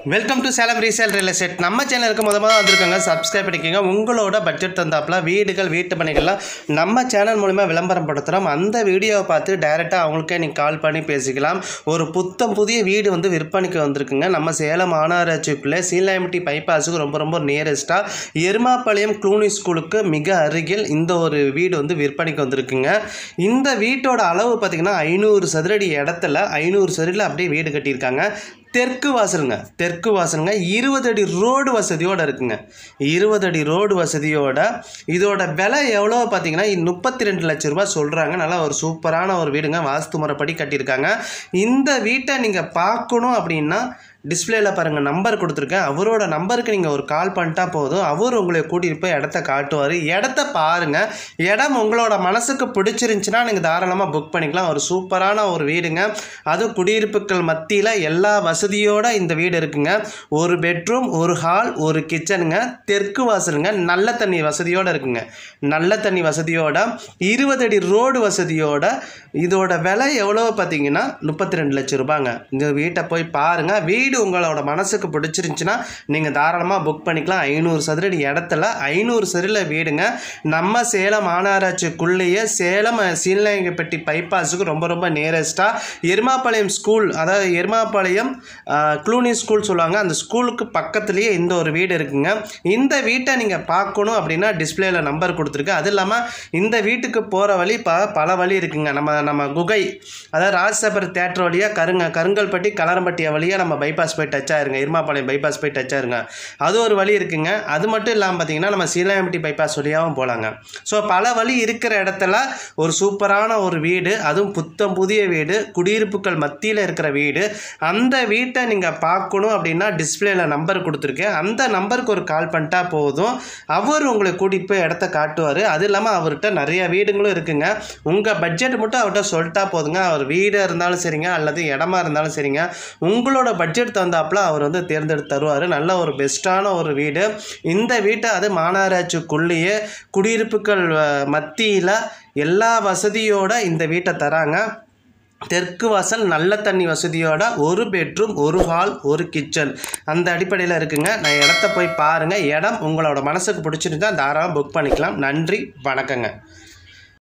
welcome to Salem resale real estate நம்ம சேனலுக்கு முத முதல்ல வந்திருக்காங்க சப்ஸ்கிரைப் பண்ணிக்கோங்க உங்களோட பட்ஜெட் தந்தாப்புல வீடுகள் வீட்டு பணிகள்லாம் நம்ம சேனல் மூலிமா விளம்பரம் படுத்துகிறோம் அந்த வீடியோவை பார்த்து டைரெக்டாக அவங்களுக்கே நீங்கள் கால் பண்ணி பேசிக்கலாம் ஒரு புத்தம் புதிய வீடு வந்து விற்பனைக்கு வந்திருக்குங்க நம்ம சேலம் மாநகராட்சிக்குள்ளே சீலாமிட்டி பைபாஸுக்கு ரொம்ப ரொம்ப நியரஸ்ட்டாக எருமாப்பாளையம் க்ளூனி ஸ்கூலுக்கு மிக அருகில் இந்த ஒரு வீடு வந்து விற்பனைக்கு வந்திருக்குங்க இந்த வீட்டோட அளவு பார்த்திங்கன்னா ஐநூறு சதுரடி இடத்துல ஐநூறு சதுரடியில் அப்படியே வீடு கட்டியிருக்காங்க தெற்கு வாசலுங்க தெற்கு வாசலுங்க இருபது அடி ரோடு வசதியோடு இருக்குங்க இருபது அடி ரோடு வசதியோட இதோட விலை எவ்வளோ பார்த்தீங்கன்னா முப்பத்தி ரெண்டு லட்ச ரூபாய் சொல்கிறாங்க நல்லா ஒரு சூப்பரான ஒரு வீடுங்க வாஸ்து முறைப்படி கட்டியிருக்காங்க இந்த வீட்டை நீங்கள் பார்க்கணும் அப்படின்னா டிஸ்பிளேல பாருங்கள் நம்பர் கொடுத்துருக்கேன் அவரோட நம்பருக்கு நீங்கள் ஒரு கால் பண்ணிட்டா போதும் அவர் உங்களை கூட்டிகிட்டு போய் இடத்த காட்டுவார் இடத்த பாருங்கள் இடம் உங்களோட மனசுக்கு பிடிச்சிருந்துச்சுன்னா நீங்கள் தாராளமாக புக் பண்ணிக்கலாம் ஒரு சூப்பரான ஒரு வீடுங்க அதுவும் குடியிருப்புகள் மத்தியில் எல்லா வசதியோட இந்த வீடு இருக்குங்க ஒரு பெட்ரூம் ஒரு ஹால் ஒரு கிச்சனுங்க தெற்கு வாசலுங்க நல்ல தண்ணி வசதியோடு இருக்குங்க நல்ல தண்ணி வசதியோட இருபது அடி ரோடு வசதியோட இதோட விலை எவ்வளோ பார்த்தீங்கன்னா முப்பத்தி ரெண்டு லட்சம் ரூபாங்க இந்த வீட்டை போய் பாருங்கள் வீடு உங்களோட மனசுக்கு பிடிச்சிருந்துச்சுன்னா நீங்கள் தாராளமாக புக் பண்ணிக்கலாம் ஐநூறு சதுரடி இடத்துல ஐநூறு சதுரில் வீடுங்க நம்ம சேலம் மாநகராட்சிக்குள்ளேயே சேலம் சீலங்கப்பட்டி பைபாஸுக்கு ரொம்ப ரொம்ப நியரஸ்ட்டாக எருமாப்பாளையம் ஸ்கூல் அதாவது எருமாப்பாளையம் க்ளூனி ஸ்கூல் சொல்லுவாங்க அந்த ஸ்கூலுக்கு பக்கத்துலேயே இந்த ஒரு வீடு இருக்குங்க இந்த வீட்டை நீங்கள் பார்க்கணும் அப்படின்னா டிஸ்பிளேல நம்பர் கொடுத்துருக்கு அது இல்லாமல் இந்த வீட்டுக்கு போகிற வழி ப பல வழி இருக்குங்க நம்ம நம்ம குகை அதாவது ராஜசபர் தேட்டர் வழியாக கருங்க கருங்கல்பட்டி கலரம்பட்டி வழியாக நம்ம பைபாஸ் போய் டச் ஆயிருங்க இருமாப்பாளையம் பைபாஸ் போய் டச் ஆயிருங்க அது ஒரு வழி இருக்குங்க அது மட்டும் இல்லாமல் பார்த்தீங்கன்னா நம்ம சீலாம்பட்டி பைபாஸ் வழியாகவும் போகலாங்க ஸோ பல வழி இருக்கிற இடத்துல ஒரு சூப்பரான ஒரு வீடு அதுவும் புத்தம் புதிய வீடு குடியிருப்புகள் மத்தியில் இருக்கிற வீடு அந்த வீட்டை நீங்கள் பார்க்கணும் அப்படின்னா டிஸ்பிளேல நம்பர் கொடுத்துருக்கேன் அந்த நம்பருக்கு ஒரு கால் பண்ணிட்டா போதும் அவர் உங்களை கூட்டிகிட்டு போய் இடத்த காட்டுவார் அது இல்லாமல் அவர்கிட்ட நிறைய வீடுங்களும் இருக்குங்க உங்கள் பட்ஜெட் மட்டும் அவர்கிட்ட சொல்லிட்டா போதுங்க அவர் வீடு இருந்தாலும் சரிங்க அல்லது இடமா இருந்தாலும் சரிங்க உங்களோட பட்ஜெட் தந்தாப்புல அவர் வந்து தேர்ந்தெடுத்து தருவார் நல்ல ஒரு பெஸ்ட்டான ஒரு வீடு இந்த வீட்டை அது மாநகராட்சிக்குள்ளேயே குடியிருப்புகள் மத்தியில் எல்லா வசதியோட இந்த வீட்டை தராங்க தெற்கு வாசல் நல்ல தண்ணி வசதியோட ஒரு பெட்ரூம் ஒரு ஹால் ஒரு கிச்சன் அந்த அடிப்படையில் இருக்குங்க நான் இடத்த போய் பாருங்கள் இடம் உங்களோட மனசுக்கு பிடிச்சிருந்தா தாராளமாக புக் பண்ணிக்கலாம் நன்றி வணக்கங்க